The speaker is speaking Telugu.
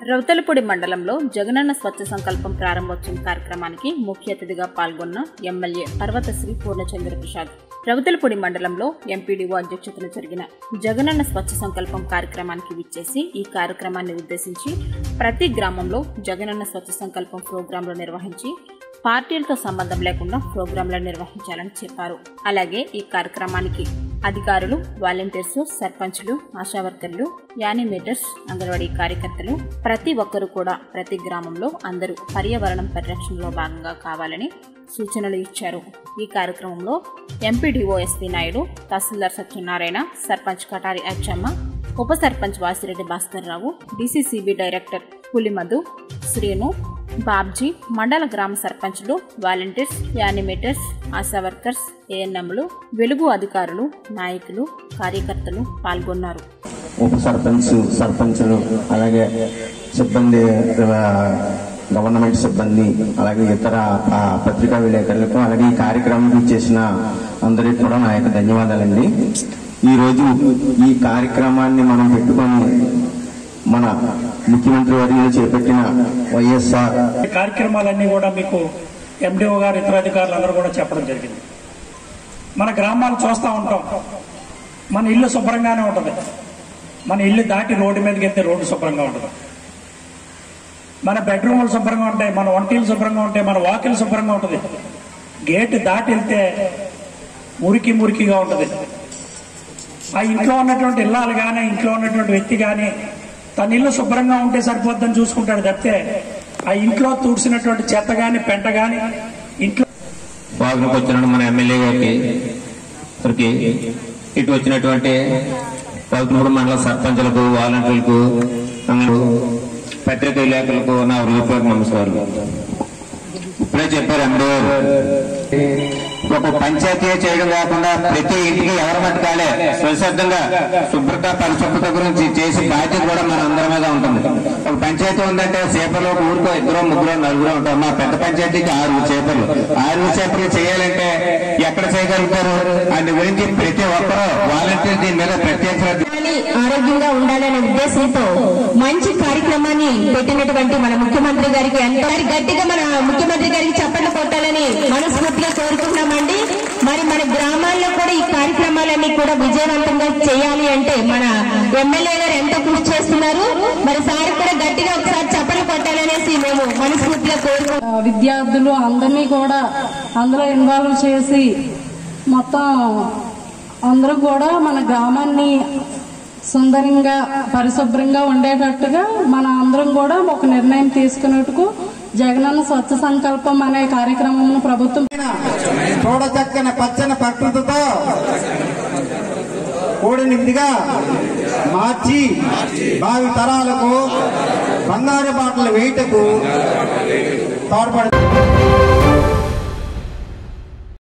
రౌతలపూడి మండలంలో జగనన్న స్వచ్ఛ సంకల్పం ప్రారంభోత్సవం కార్యక్రమానికి ముఖ్య అతిథిగా పాల్గొన్న ఎమ్మెల్యే పర్వతశ్రీ పూర్ణచంద్ర ప్రసాద్ రౌతలపూడి మండలంలో ఎంపీడీఓ అధ్యక్షతన జరిగిన జగనన్న స్వచ్ఛ సంకల్పం కార్యక్రమానికి విచ్చేసి ఈ కార్యక్రమాన్ని ఉద్దేశించి ప్రతి గ్రామంలో జగనన్న స్వచ్ఛ సంకల్పం ప్రోగ్రాంలు నిర్వహించి పార్టీలతో సంబంధం లేకుండా ప్రోగ్రాంలను నిర్వహించాలని చెప్పారు అలాగే ఈ కార్యక్రమానికి అధికారులు వాలంటీర్స్ సర్పంచ్లు ఆశా వర్కర్లు యానిమేటర్స్ అంగన్వాడీ కార్యకర్తలు ప్రతి ఒక్కరూ కూడా ప్రతి గ్రామంలో అందరూ పర్యావరణం పరిరక్షణలో భాగంగా కావాలని సూచనలు ఇచ్చారు ఈ కార్యక్రమంలో ఎంపీడీఓ ఎస్పీ నాయుడు తహసీల్దార్ సత్యనారాయణ సర్పంచ్ కటారి అచ్చమ్మ ఉప సర్పంచ్ వాసిరెడ్డి భాస్కర్ రావు డీసీసీబీ డైరెక్టర్ పులిమధు శ్రీను బాబ్జీ మండల గ్రామ సర్పంచ్లు వాలంటీర్స్ యానిమేటర్స్ ఆశా వర్కర్స్ ఏఎన్ఎంలు వెలుగు అధికారులు నాయకులు కార్యకర్తలు పాల్గొన్నారు ఉప సర్పంచ్ సర్పంచులు అలాగే సిబ్బంది ఆ, గవర్నమెంట్ సిబ్బంది అలాగే ఇతర ఆ, పత్రికా విలేకరులకు అలాగే ఈ కార్యక్రమం చేసిన అందరికీ కూడా నా యొక్క ధన్యవాదాలండి ఈరోజు ఈ కార్యక్రమాన్ని మనం పెట్టుకొని మన ముఖ్యమంత్రి వర్యులు చేపట్టిన వైఎస్ఆర్ ఈ కార్యక్రమాలన్నీ కూడా మీకు ఎండిఓ గారు ఇతర అధికారులు అందరూ కూడా చెప్పడం జరిగింది మన గ్రామాలు చూస్తూ ఉంటాం మన ఇల్లు శుభ్రంగానే ఉంటుంది మన ఇల్లు దాటి రోడ్డు మీదకి వెళ్తే రోడ్డు శుభ్రంగా ఉంటుంది మన బెడ్రూములు శుభ్రంగా ఉంటాయి మన వంటీలు శుభ్రంగా ఉంటాయి మన వాకిలు శుభ్రంగా ఉంటుంది గేటు దాటి వెళ్తే మురికి మురికిగా ఉంటుంది ఆ ఇంట్లో ఉన్నటువంటి ఇల్లాలు కానీ ఇంట్లో ఉన్నటువంటి వ్యక్తి కానీ తన ఇల్లు శుభ్రంగా ఉంటే సరిపోద్దని చూసుకుంటాడు తప్పితే ఆ ఇంట్లో తుడిసినటువంటి చెత్త కానీ పెంట కానీ ఇంట్లో వాగులకు వచ్చిన మన ఎమ్మెల్యే గారికి ఇక్కడికి ఇటు వచ్చినటువంటి పదమూడు మండల సర్పంచులకు వాలంటీర్లకు అందరూ పత్రికా విలేకరులకు నా హృదయపూర్వక నమస్కారం ఇప్పుడే చెప్పారు ఎండో ఒక పంచాయతీ చేయడం కాకుండా ప్రతి ఇంటికి ఎవరి మట్టుకాలే స్వచ్ఛందంగా శుభ్రత పరిశుభ్రత గురించి చేసి బాధ్యత కూడా మన అందరి మీద ఉంటుంది ఒక పంచాయతీ ఉందంటే చేపలు ఒక ఊరికో ఇద్దరు ముగ్గురు నలుగురు ఉంటారు మా పెద్ద పంచాయతీకి ఆరు చేపలు ఆరు చేపలు చేయాలంటే ఎక్కడ చేయగలుగుతారు అందు గురించి ప్రతి ఒక్కరూ వాలంటీర్ దీని మీద ప్రత్యేక శ్రద్ధ ఉండాలి, ఆరోగ్యంగా ఉండాలనే ఉద్దేశంతో మంచి కార్యక్రమాన్ని పెట్టినటువంటి మన ముఖ్యమంత్రి గారికి ఎంతో మరి గట్టిగా మన ముఖ్యమంత్రి గారికి చప్పట్లు కొట్టాలని మనస్ఫూర్తిగా కోరుకుంటున్నామండి మరి మన గ్రామాల్లో కూడా ఈ కార్యక్రమాలన్నీ కూడా విజయవంతంగా చేయాలి అంటే మన ఎమ్మెల్యే గారు ఎంతో కృషి చేస్తున్నారు మరి సార్ కూడా గట్టిగా ఒకసారి చప్పట్లు కొట్టాలనేసి మేము మనస్ఫూర్తిగా కోరుకుంటున్నాం ఆ, విద్యార్థులు అందరినీ కూడా అందులో ఇన్వాల్వ్ చేసి మొత్తం అందరూ కూడా మన గ్రామాన్ని సుందరంగా పరిశుభ్రంగా ఉండేటట్టుగా మన అందరం కూడా ఒక నిర్ణయం తీసుకున్నట్టుకు జగనన్న స్వచ్ఛ సంకల్పం అనే కార్యక్రమం ప్రభుత్వం చూడచక్కని పచ్చని ప్రకృతితో కూడినిదిగా మార్చి భావి తరాలకు బంగారు బాటలు వేయటకు తోడ్పడుతుంది